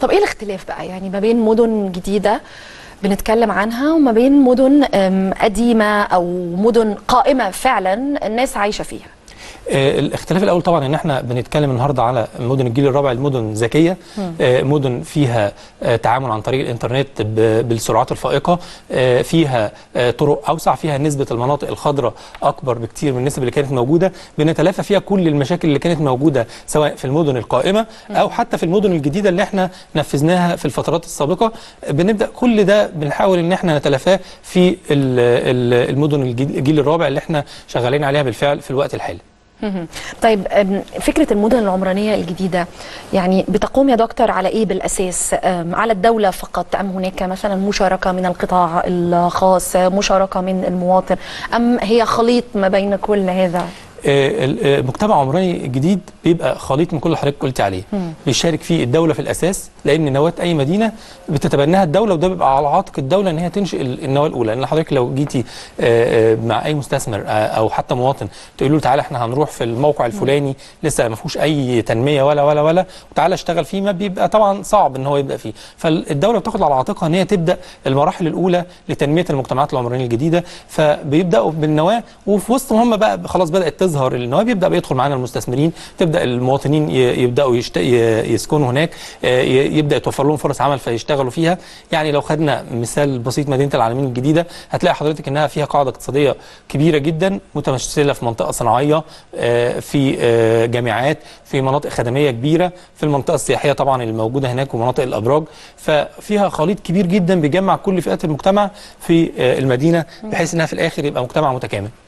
طب ايه الاختلاف بقى يعني ما بين مدن جديده بنتكلم عنها وما بين مدن أم، قديمه او مدن قائمه فعلا الناس عايشه فيها آه، الاختلاف الاول طبعا ان احنا بنتكلم النهارده على مدن الجيل الرابع المدن ذكيه آه، مدن فيها آه، تعامل عن طريق الانترنت ب- بالسرعات الفائقه آه، فيها آه، طرق اوسع فيها نسبه المناطق الخضراء اكبر بكتير من النسب اللي كانت موجوده بنتلافى فيها كل المشاكل اللي كانت موجوده سواء في المدن القائمه او حتى في المدن الجديده اللي احنا نفذناها في الفترات السابقه بنبدا كل ده بنحاول ان احنا نتلافاه في ال- ال- المدن الجيل الجيل الرابع اللي احنا شغالين عليها بالفعل في الوقت الحالي مهم. طيب أم، فكرة المدن العمرانية الجديدة يعني بتقوم يا دكتور على إيه بالأساس أم، على الدولة فقط أم هناك مثلا مشاركة من القطاع الخاص مشاركة من المواطن أم هي خليط ما بين كل هذا آه، ال- آه، المجتمع العمراني الجديد بيبقى خليط من كل اللي حضرتك قلت عليه بيشارك فيه الدوله في الاساس لان نواه اي مدينه بتتبناها الدوله وده بيبقى على عاتق الدوله ان هي تنشئ ال- النواه الاولى لان حضرتك لو جيتي آه، آه، مع اي مستثمر آه، او حتى مواطن تقول له تعالى احنا هنروح في الموقع الفلاني لسه ما فيهوش اي تنميه ولا ولا ولا وتعالى اشتغل فيه ما بيبقى طبعا صعب ان هو يبدا فيه فالدوله بتاخد على عاتقها ان هي تبدا المراحل الاولى لتنميه المجتمعات العمرانيه الجديده فبيبداوا بالنواه وفي وسطهم هم بقى خلاص بدات تظهر النواه بيبدا بيدخل معانا المستثمرين تبدا المواطنين ي- يبداوا يشت... ي- يسكنوا هناك آه، ي- يبدا يتوفر لهم فرص عمل فيشتغلوا فيها يعني لو خدنا مثال بسيط مدينه العالمين الجديده هتلاقي حضرتك انها فيها قاعده اقتصاديه كبيره جدا متمثله في منطقه صناعيه آه، في آه، جامعات في مناطق خدميه كبيره في المنطقه السياحيه طبعا اللي موجوده هناك ومناطق الابراج ففيها خليط كبير جدا بيجمع كل فئات المجتمع في آه، المدينه بحيث انها في الاخر يبقى مجتمع متكامل